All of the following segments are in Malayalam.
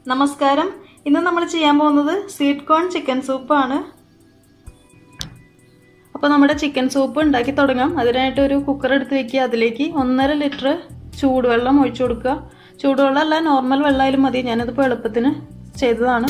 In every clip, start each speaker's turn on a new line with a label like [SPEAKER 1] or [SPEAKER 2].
[SPEAKER 1] നമസ്കാരം ഇന്ന് നമ്മൾ ചെയ്യാൻ പോകുന്നത് സ്വീറ്റ് കോൺ ചിക്കൻ സൂപ്പാണ് അപ്പോൾ നമ്മുടെ ചിക്കൻ സൂപ്പ് ഉണ്ടാക്കി തുടങ്ങാം അതിനായിട്ട് ഒരു കുക്കർ എടുത്ത് വെക്കുക അതിലേക്ക് ഒന്നര ലിറ്റർ ചൂടുവെള്ളം ഒഴിച്ചു കൊടുക്കുക ചൂടുവെള്ളം അല്ല നോർമൽ വെള്ളമായാലും മതി ഞാനതിപ്പോൾ എളുപ്പത്തിന് ചെയ്തതാണ്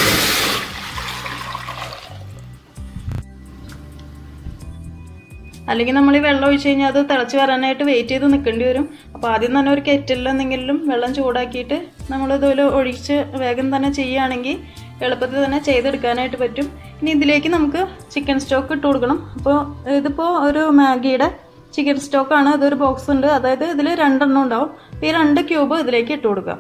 [SPEAKER 1] അല്ലെങ്കിൽ നമ്മൾ ഈ വെള്ളം ഒഴിച്ച് കഴിഞ്ഞാൽ അത് തിളച്ച് വരാനായിട്ട് വെയിറ്റ് ചെയ്ത് നിൽക്കേണ്ടി വരും അപ്പോൾ ആദ്യം തന്നെ ഒരു കെറ്റിൽ എന്തെങ്കിലും വെള്ളം ചൂടാക്കിയിട്ട് നമ്മൾ ഇതുപോലെ ഒഴിച്ച് വേഗം തന്നെ ചെയ്യുകയാണെങ്കിൽ എളുപ്പത്തിൽ തന്നെ ചെയ്തെടുക്കാനായിട്ട് പറ്റും ഇനി ഇതിലേക്ക് നമുക്ക് ചിക്കൻ സ്റ്റോക്ക് ഇട്ട് കൊടുക്കണം അപ്പോൾ ഇതിപ്പോൾ ഒരു മാഗിയുടെ ചിക്കൻ സ്റ്റോക്കാണ് ഇതൊരു ബോക്സ് ഉണ്ട് അതായത് ഇതിൽ രണ്ടെണ്ണം ഉണ്ടാവും ഈ രണ്ട് ക്യൂബ് ഇതിലേക്ക് ഇട്ട് കൊടുക്കാം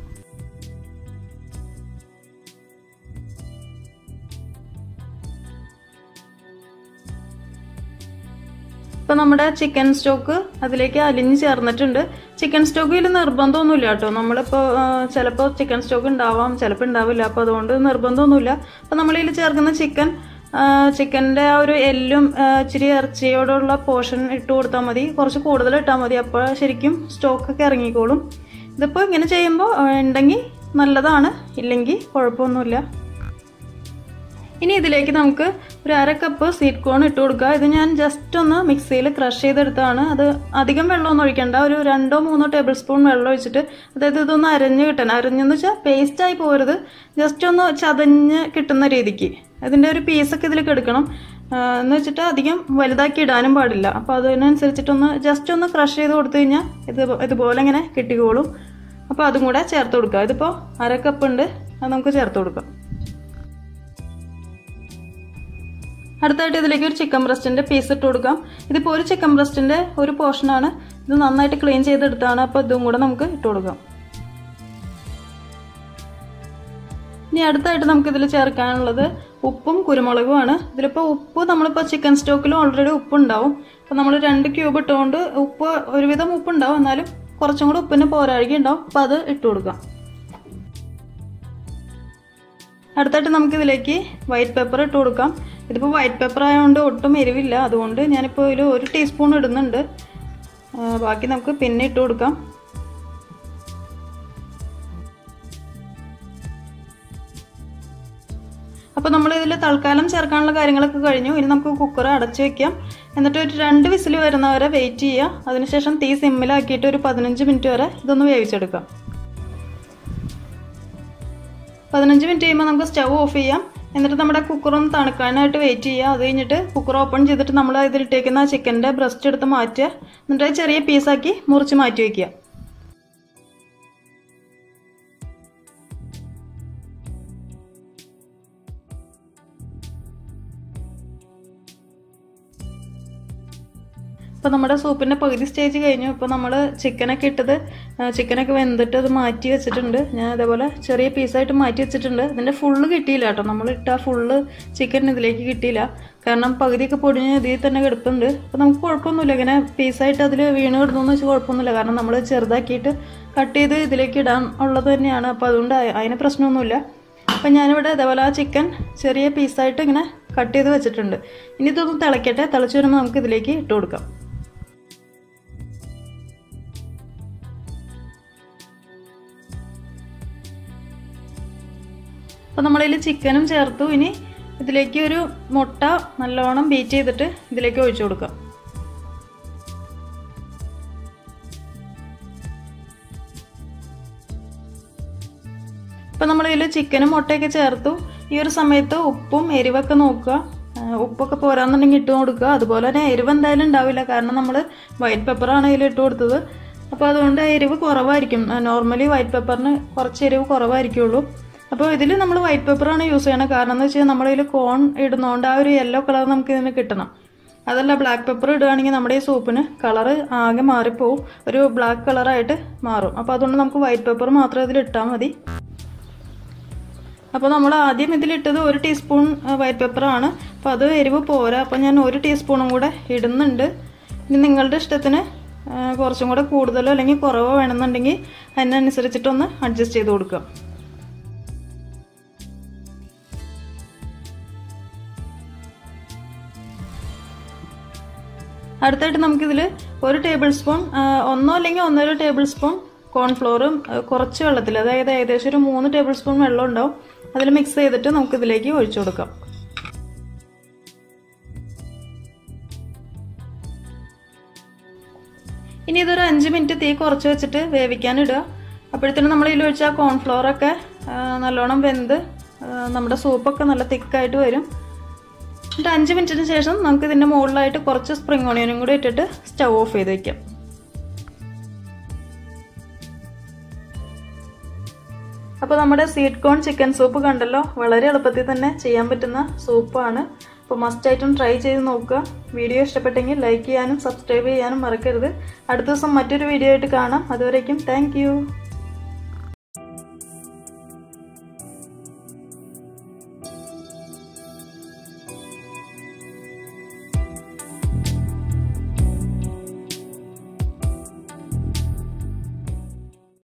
[SPEAKER 1] ഇപ്പം നമ്മുടെ ചിക്കൻ സ്റ്റോക്ക് അതിലേക്ക് അലിഞ്ഞ് ചേർന്നിട്ടുണ്ട് ചിക്കൻ സ്റ്റോക്ക് ഇതിൽ നിർബന്ധമൊന്നുമില്ല കേട്ടോ നമ്മളിപ്പോൾ ചിലപ്പോൾ ചിക്കൻ സ്റ്റോക്ക് ഉണ്ടാവാം ചിലപ്പോൾ ഉണ്ടാവില്ല അപ്പോൾ അതുകൊണ്ട് നിർബന്ധമൊന്നുമില്ല അപ്പോൾ നമ്മളിതിൽ ചേർക്കുന്ന ചിക്കൻ ചിക്കൻ്റെ ആ ഒരു എല്ലും ഇച്ചിരി ഇറച്ചിയോടുള്ള പോർഷൻ ഇട്ട് കൊടുത്താൽ മതി കുറച്ച് കൂടുതൽ ഇട്ടാൽ മതി അപ്പോൾ ശരിക്കും സ്റ്റോക്കൊക്കെ ഇറങ്ങിക്കോളും ഇതിപ്പോൾ ഇങ്ങനെ ചെയ്യുമ്പോൾ ഉണ്ടെങ്കിൽ നല്ലതാണ് ഇല്ലെങ്കിൽ കുഴപ്പമൊന്നുമില്ല ഇനി ഇതിലേക്ക് നമുക്ക് ഒരു അര കപ്പ് സ്വീറ്റ് കോൺ ഇട്ട് കൊടുക്കുക ഇത് ഞാൻ ജസ്റ്റ് ഒന്ന് മിക്സിയിൽ ക്രഷ് ചെയ്തെടുത്താണ് അത് അധികം വെള്ളമൊന്നും ഒഴിക്കണ്ട ഒരു രണ്ടോ മൂന്നോ ടേബിൾ സ്പൂൺ വെള്ളം ഒഴിച്ചിട്ട് അതായത് ഇതൊന്ന് അരഞ്ഞ് കിട്ടണം അരഞ്ഞെന്ന് വെച്ചാൽ പേസ്റ്റായി പോരുത് ജസ്റ്റ് ഒന്ന് ചതഞ്ഞ് കിട്ടുന്ന രീതിക്ക് അതിൻ്റെ ഒരു പീസൊക്കെ ഇതിലേക്ക് എടുക്കണം എന്ന് വെച്ചിട്ട് അധികം വലുതാക്കി ഇടാനും പാടില്ല അപ്പോൾ അതിനനുസരിച്ചിട്ടൊന്ന് ജസ്റ്റ് ഒന്ന് ക്രഷ് ചെയ്ത് കൊടുത്തു കഴിഞ്ഞാൽ ഇത് ഇതുപോലെ ഇങ്ങനെ കിട്ടിക്കോളും അപ്പോൾ അതും കൂടെ ചേർത്ത് കൊടുക്കുക ഇതിപ്പോൾ അര കപ്പ് ഉണ്ട് അത് നമുക്ക് ചേർത്ത് കൊടുക്കാം അടുത്തായിട്ട് ഇതിലേക്ക് ഒരു ചിക്കൻ ബ്രസ്റ്റിന്റെ പീസ് ഇട്ട് കൊടുക്കാം ഇതിപ്പോൾ ഒരു ചിക്കൻ ബ്രസ്റ്റിന്റെ ഒരു പോർഷനാണ് ഇത് നന്നായിട്ട് ക്ലീൻ ചെയ്തെടുത്താണ് അപ്പോൾ ഇതും കൂടെ നമുക്ക് ഇട്ട് കൊടുക്കാം ഇനി അടുത്തായിട്ട് നമുക്ക് ഇതിൽ ചേർക്കാനുള്ളത് ഉപ്പും കുരുമുളകുമാണ് ഇതിലിപ്പോൾ ഉപ്പ് നമ്മളിപ്പോൾ ചിക്കൻ സ്റ്റോക്കിലും ഓൾറെഡി ഉപ്പ് ഉണ്ടാവും അപ്പോൾ നമ്മൾ രണ്ട് ക്യൂബ് ഇട്ടുകൊണ്ട് ഉപ്പ് ഒരുവിധം ഉപ്പ് ഉണ്ടാവും എന്നാലും കുറച്ചും കൂടെ ഉപ്പിന് പോരാഴിക ഉണ്ടാവും അപ്പോൾ അത് ഇട്ട് കൊടുക്കാം അടുത്തായിട്ട് നമുക്കിതിലേക്ക് വൈറ്റ് പെപ്പർ ഇട്ട് കൊടുക്കാം ഇതിപ്പോൾ വൈറ്റ് പെപ്പർ ആയതുകൊണ്ട് ഒട്ടും എരിവില്ല അതുകൊണ്ട് ഞാനിപ്പോൾ ഇതിൽ ഒരു ടീസ്പൂൺ ഇടുന്നുണ്ട് ബാക്കി നമുക്ക് പിന്നെ ഇട്ട് കൊടുക്കാം അപ്പോൾ നമ്മൾ ഇതിൽ തൽക്കാലം ചേർക്കാനുള്ള കാര്യങ്ങളൊക്കെ കഴിഞ്ഞു ഇനി നമുക്ക് കുക്കർ അടച്ചു വെക്കാം എന്നിട്ട് ഒരു രണ്ട് വിസിൽ വരുന്നവരെ വെയിറ്റ് ചെയ്യുക അതിനുശേഷം തീ സിമ്മിലാക്കിയിട്ട് ഒരു പതിനഞ്ച് മിനിറ്റ് വരെ ഇതൊന്ന് വേവിച്ചെടുക്കാം പതിനഞ്ച് മിനിറ്റ് കഴിയുമ്പോൾ നമുക്ക് സ്റ്റവ് ഓഫ് ചെയ്യാം എന്നിട്ട് നമ്മുടെ കുക്കർ ഒന്ന് തണുക്കാനായിട്ട് വെയിറ്റ് ചെയ്യുക അത് കഴിഞ്ഞിട്ട് കുക്കർ ഓപ്പൺ ചെയ്തിട്ട് നമ്മൾ ഇതിലിട്ടേക്കുന്ന ചിക്കൻ്റെ ബ്രസ്റ്റ് എടുത്ത് മാറ്റുക എന്നിട്ട് ചെറിയ പീസാക്കി മുറിച്ച് മാറ്റി വയ്ക്കുക ഇപ്പോൾ നമ്മുടെ സൂപ്പിൻ്റെ പകുതി സ്റ്റേജ് കഴിഞ്ഞു ഇപ്പോൾ നമ്മൾ ചിക്കനൊക്കെ ഇട്ടത് ചിക്കനൊക്കെ വെന്തിട്ട് അത് മാറ്റി വെച്ചിട്ടുണ്ട് ഞാൻ അതേപോലെ ചെറിയ പീസായിട്ട് മാറ്റി വെച്ചിട്ടുണ്ട് ഇതിൻ്റെ ഫുള്ള് കിട്ടിയില്ല കേട്ടോ നമ്മൾ ഇട്ട ഫുള്ള് ചിക്കൻ ഇതിലേക്ക് കിട്ടിയില്ല കാരണം പകുതിയൊക്കെ പൊടിഞ്ഞ് ഇതിൽ തന്നെ കിടപ്പുണ്ട് അപ്പോൾ നമുക്ക് കുഴപ്പമൊന്നുമില്ല ഇങ്ങനെ പീസായിട്ട് അതിൽ വീണ് കിടന്നു വെച്ചാൽ കുഴപ്പമൊന്നുമില്ല കാരണം നമ്മൾ ചെറുതാക്കിയിട്ട് കട്ട് ചെയ്ത് ഇതിലേക്ക് ഇടാൻ ഉള്ളത് തന്നെയാണ് അപ്പോൾ അതുകൊണ്ട് അതിന് പ്രശ്നമൊന്നുമില്ല അപ്പം ഞാനിവിടെ അതേപോലെ ആ ചിക്കൻ ചെറിയ പീസായിട്ട് ഇങ്ങനെ കട്ട് ചെയ്ത് വെച്ചിട്ടുണ്ട് ഇനി ഇതൊന്ന് തിളയ്ക്കട്ടെ തിളച്ച് വരുമ്പോൾ നമുക്ക് ഇതിലേക്ക് ഇട്ട് കൊടുക്കാം അപ്പോൾ നമ്മളിതിൽ ചിക്കനും ചേർത്തു ഇനി ഇതിലേക്ക് ഒരു മുട്ട നല്ലോണം ബീറ്റ് ചെയ്തിട്ട് ഇതിലേക്ക് ഒഴിച്ചു കൊടുക്കാം ഇപ്പം നമ്മളിതിൽ ചിക്കനും മുട്ടയൊക്കെ ചേർത്തു ഈ ഒരു സമയത്ത് ഉപ്പും എരിവൊക്കെ നോക്കുക ഉപ്പൊക്കെ പോരാന്നുണ്ടെങ്കിൽ ഇട്ട് കൊടുക്കുക അതുപോലെ തന്നെ എരിവ് എന്തായാലും ഉണ്ടാവില്ല കാരണം നമ്മൾ വൈറ്റ് പെപ്പറാണ് ഇതിൽ ഇട്ട് കൊടുത്തത് അപ്പോൾ അതുകൊണ്ട് എരിവ് കുറവായിരിക്കും നോർമലി വൈറ്റ് പെപ്പറിന് കുറച്ച് എരിവ് കുറവായിരിക്കുള്ളൂ അപ്പോൾ ഇതിൽ നമ്മൾ വൈറ്റ് പേപ്പറാണ് യൂസ് ചെയ്യണത് കാരണം എന്ന് വെച്ചാൽ നമ്മളിതിൽ കോൺ ഇടുന്നതുകൊണ്ട് ആ ഒരു യെല്ലോ കളർ നമുക്ക് ഇതിന് കിട്ടണം അതല്ല ബ്ലാക്ക് പെപ്പർ ഇടുകയാണെങ്കിൽ നമ്മുടെ ഈ സൂപ്പിന് കളറ് ആകെ മാറിപ്പോവും ഒരു ബ്ലാക്ക് കളറായിട്ട് മാറും അപ്പോൾ അതുകൊണ്ട് നമുക്ക് വൈറ്റ് പേപ്പർ മാത്രം ഇതിൽ ഇട്ടാൽ മതി അപ്പോൾ നമ്മൾ ആദ്യം ഇതിലിട്ടത് ഒരു ടീസ്പൂൺ വൈറ്റ് പെപ്പറാണ് അപ്പോൾ അത് എരിവ് പോരാ അപ്പോൾ ഞാൻ ഒരു ടീസ്പൂണും കൂടെ ഇടുന്നുണ്ട് ഇനി നിങ്ങളുടെ ഇഷ്ടത്തിന് കുറച്ചും കൂടെ കൂടുതലോ അല്ലെങ്കിൽ കുറവോ വേണമെന്നുണ്ടെങ്കിൽ അതിനനുസരിച്ചിട്ടൊന്ന് അഡ്ജസ്റ്റ് ചെയ്ത് കൊടുക്കുക അടുത്തായിട്ട് നമുക്കിതിൽ ഒരു ടേബിൾ സ്പൂൺ ഒന്നോ അല്ലെങ്കിൽ ഒന്നര ടേബിൾ സ്പൂൺ കോൺഫ്ലോറും കുറച്ച് വെള്ളത്തിൽ അതായത് ഏകദേശം ഒരു മൂന്ന് ടേബിൾ സ്പൂൺ വെള്ളം ഉണ്ടാവും അതിൽ മിക്സ് ചെയ്തിട്ട് നമുക്ക് ഇതിലേക്ക് ഒഴിച്ചു കൊടുക്കാം ഇനി ഇതൊരു അഞ്ച് മിനിറ്റ് തീ കുറച്ച് വെച്ചിട്ട് വേവിക്കാനിടുക അപ്പോഴത്തേനും നമ്മൾ ഇതിൽ ഒഴിച്ച കോൺഫ്ലോറൊക്കെ നല്ലോണം വെന്ത് നമ്മുടെ സൂപ്പൊക്കെ നല്ല തിക്കായിട്ട് വരും എന്നിട്ട് അഞ്ച് മിനിറ്റിന് ശേഷം നമുക്ക് ഇതിൻ്റെ മുകളിലായിട്ട് കുറച്ച് സ്പ്രിംഗ് ഓണിയനും കൂടി ഇട്ടിട്ട് സ്റ്റവ് ഓഫ് ചെയ്ത് വയ്ക്കാം അപ്പോൾ നമ്മുടെ സ്വീറ്റ് കോൺ ചിക്കൻ സൂപ്പ് കണ്ടല്ലോ വളരെ എളുപ്പത്തിൽ തന്നെ ചെയ്യാൻ പറ്റുന്ന സൂപ്പാണ് അപ്പോൾ മസ്റ്റായിട്ടും ട്രൈ ചെയ്ത് നോക്കുക വീഡിയോ ഇഷ്ടപ്പെട്ടെങ്കിൽ ലൈക്ക് ചെയ്യാനും സബ്സ്ക്രൈബ് ചെയ്യാനും മറക്കരുത് അടുത്ത ദിവസം മറ്റൊരു വീഡിയോ ആയിട്ട് കാണാം അതുവരേക്കും താങ്ക്